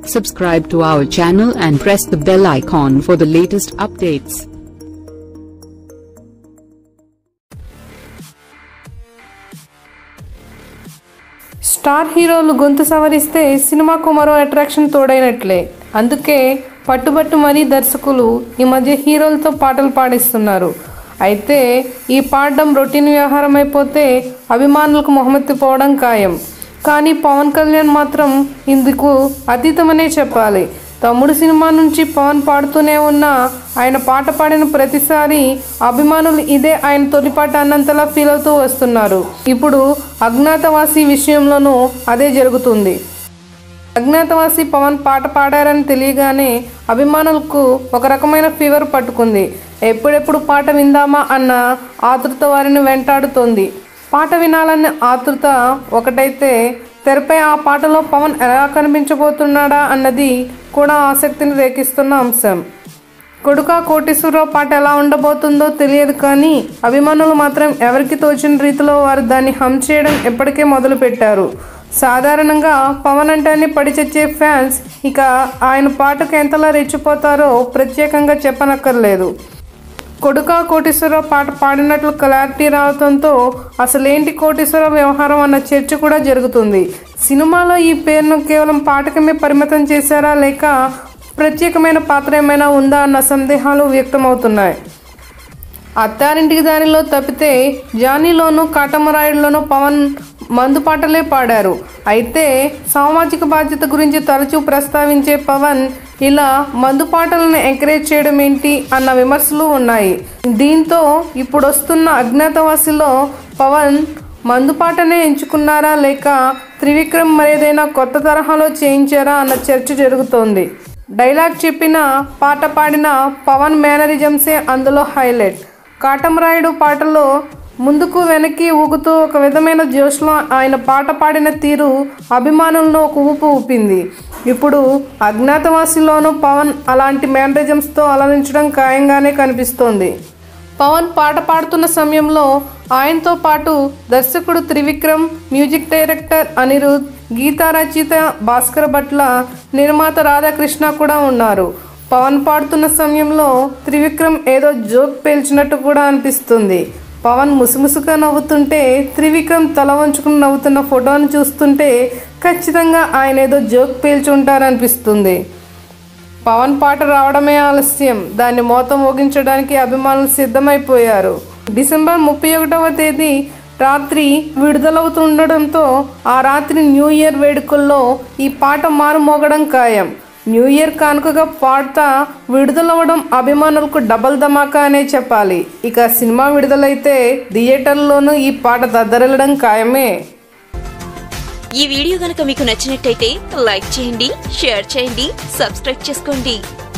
Subscribe to our channel and press the bell icon for the latest updates. Star హీరోలు గొంతు సవరిస్తే సినిమాకు మరో attraction తోడైనట్లే అందుకే పట్టుబట్టు మరీ దర్శకులు ఈ మధ్య హీరోలతో పాటలు పాడిస్తున్నారు అయితే ఈ పాడడం రొటీన్ వ్యవహారం అయిపోతే అభిమానులకు మొహమెత్తిపోవడం ఖాయం కానీ పవన్ కళ్యాణ్ మాత్రం ఇందుకు అతీతమనే చెప్పాలి తమ్ముడు సినిమా నుంచి పవన్ పాడుతూనే ఉన్న ఆయన పాట పాడిన ప్రతిసారి అభిమానులు ఇదే ఆయన తొలి పాట అన్నంతలా ఫీల్ అవుతూ వస్తున్నారు ఇప్పుడు అజ్ఞాతవాసి విషయంలోనూ అదే జరుగుతుంది అజ్ఞాతవాసి పవన్ పాట పాడారని తెలియగానే అభిమానులకు ఒక రకమైన ఫీవర్ పట్టుకుంది ఎప్పుడెప్పుడు పాట విందామా అన్న ఆతృత వారిని వెంటాడుతోంది పాట వినాలనే ఆతృత ఒకటైతే తెరపై ఆ పాటలో పవన్ ఎలా కనిపించబోతున్నాడా అన్నది కూడా ఆసక్తిని రేకిస్తున్న అంశం కొడుక కోటేశ్వరరావు పాట ఎలా ఉండబోతుందో తెలియదు కానీ అభిమానులు మాత్రం ఎవరికి తోచిన రీతిలో వారు దాన్ని హమ్ చేయడం ఎప్పటికే మొదలు పెట్టారు సాధారణంగా పవన్ అంటేనే పడి చచ్చే ఫ్యాన్స్ ఇక ఆయన పాటకు ఎంతలా రెచ్చిపోతారో ప్రత్యేకంగా చెప్పనక్కర్లేదు కొడుక కోటేశ్వరరావు పాట పాడినట్లు క్లారిటీ రావడంతో అసలేంటి కోటేశ్వరరావు వ్యవహారం అన్న చర్చ కూడా జరుగుతుంది సినిమాలో ఈ పేరును కేవలం పాటకమే పరిమితం చేశారా లేక ప్రత్యేకమైన పాత్ర ఏమైనా ఉందా అన్న సందేహాలు వ్యక్తమవుతున్నాయి అత్తారింటికి దానిలో తప్పితే జానీలోను కాటమరాయుడులోను పవన్ మందు పాటలే పాడారు అయితే సామాజిక బాధ్యత గురించి తరచూ ప్రస్తావించే పవన్ ఇలా మందు పాటలను ఎంకరేజ్ చేయడం ఏంటి అన్న విమర్శలు ఉన్నాయి దీంతో ఇప్పుడు వస్తున్న అజ్ఞాతవాసిలో పవన్ మందు పాటనే ఎంచుకున్నారా లేక త్రివిక్రమ్ మరేదైనా కొత్త తరహాలో చేయించారా అన్న చర్చ జరుగుతోంది డైలాగ్ చెప్పిన పాట పాడిన పవన్ మేనరిజమ్సే అందులో హైలైట్ కాటమరాయుడు పాటలో ముందుకు వెనక్కి ఊగుతూ ఒక విధమైన జోష్లో ఆయన పాట పాడిన తీరు అభిమానులను ఒక ఊపు ఊపింది ఇప్పుడు అజ్ఞాతవాసిలోనూ పవన్ అలాంటి మేనరిజమ్స్తో అలరించడం ఖాయంగానే కనిపిస్తోంది పవన్ పాట పాడుతున్న సమయంలో ఆయనతో పాటు దర్శకుడు త్రివిక్రమ్ మ్యూజిక్ డైరెక్టర్ అనిరుద్ గీతా రచయిత భాస్కర్ భట్ల నిర్మాత రాధాకృష్ణ కూడా ఉన్నారు పవన్ పాడుతున్న సమయంలో త్రివిక్రమ్ ఏదో జోక్ పేల్చినట్టు కూడా అనిపిస్తుంది పవన్ ముసుముసుగా నవ్వుతుంటే త్రివిక్రమ్ తల వంచుకుని నవ్వుతున్న ఫోటోను చూస్తుంటే ఖచ్చితంగా ఆయన ఏదో జోక్ పేల్చి ఉంటారనిపిస్తుంది పవన్ పాట రావడమే ఆలస్యం దాన్ని మోత మోగించడానికి అభిమానులు సిద్ధమైపోయారు డిసెంబర్ ముప్పై ఒకటవ తేదీ రాత్రి విడుదలవుతుండడంతో ఆ రాత్రి న్యూ ఇయర్ వేడుకల్లో ఈ పాట మారుమోగడం ఖాయం న్యూ ఇయర్ కానుకగా పాట విడుదలవ్వడం అభిమానులకు డబల్ ధమాకా అనే చెప్పాలి ఇక సినిమా విడుదలైతే థియేటర్లోనూ ఈ పాట దద్దరిల్లడం ఖాయమే ఈ వీడియో గనక మీకు నచ్చినట్టయితే లైక్ చేయండి షేర్ చేయండి సబ్స్క్రైబ్ చేసుకోండి